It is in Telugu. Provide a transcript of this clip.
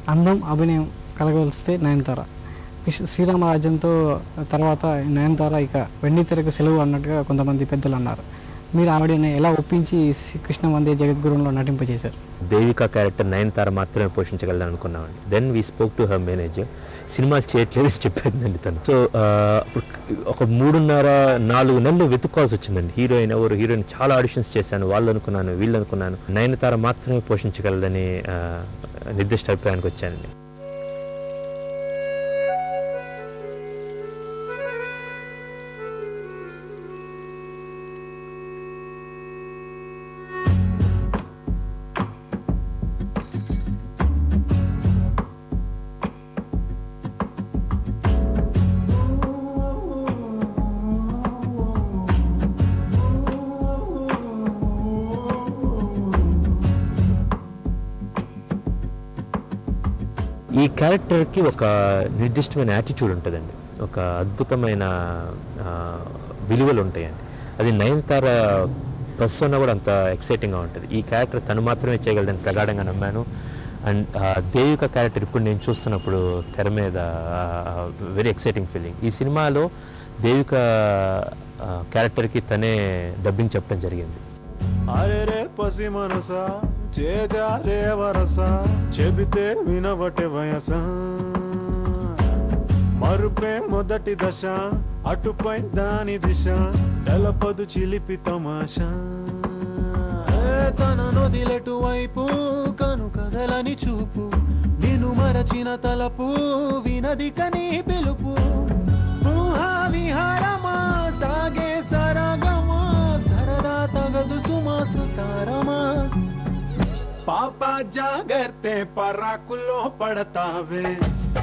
అందం అభినయం కలగలిస్తే నయనతార విశ్- శ్రీరామరాజ్యంతో తర్వాత నయనతార ఇక వెండి తెరకు సెలవు అన్నట్టుగా కొంతమంది పెద్దలు అన్నారు మీరు ఆవిడని ఎలా ఒప్పించి శ్రీ- కృష్ణ వందే జగద్గురువులో నటింపజేశారు దేవిక క్యారెక్టర్ నయనతార మాత్రమే పోషించగలదు అనుకున్నామండి then we spoke to her manager సినిమాలు చేయట్లేదని చెప్పిందండి తను సో ఒక మూడున్నర నాలుగు నెలలు వెతుక్కోవాల్సి వచ్చిందండి హీరోయిన్ ఎవరు హీరోయిన్ చాలా ఆడిషన్స్ చేశాను వాళ్ళు అనుకున్నాను వీళ్ళు అనుకున్నాను నయనతార మాత్రమే పోషించగలదని ఆ, నిర్దిష్ట అభిప్రాయానికి వచ్చానండి ఈ క్యారెక్టర్కి ఒక నిర్దిష్టమైన యాటిట్యూడ్ ఉంటుందండి ఒక అద్భుతమైన ఆ, విలువలు ఉంటాయండి అది నయనతార పర్సన్ కూడా అంత ఎక్సైటింగ్గా ఉంటుంది ఈ క్యారెక్టర్ తను మాత్రమే చేయగలదని ప్రగాఢంగా నమ్మాను అండ్ దేవిక క్యారెక్టర్ ఇప్పుడు నేను చూస్తున్నప్పుడు తెర మీద వెరీ ఎక్సైటింగ్ ఫీలింగ్ ఈ సినిమాలో దేవిక క్యారెక్టర్కి తనే డబ్బింగ్ చెప్పడం జరిగింది అరే రే పసి మనస చేజారే వరస చెబితే వినవటే వయస మరుపే మొదటి దశ అటుపై దాని దిశ తెలపదు చిలిపి తమాషా ఏ తన నొదిలెటు వైపు కను కదలని చూపు నిన్ను మరచిన తలపు వినది కని పిలుపు ఊహా విహారమా సాగే సరగమా సరదా తగదు సుమా సుతారమా పాప జాగర్తే పరాకులో పడతావే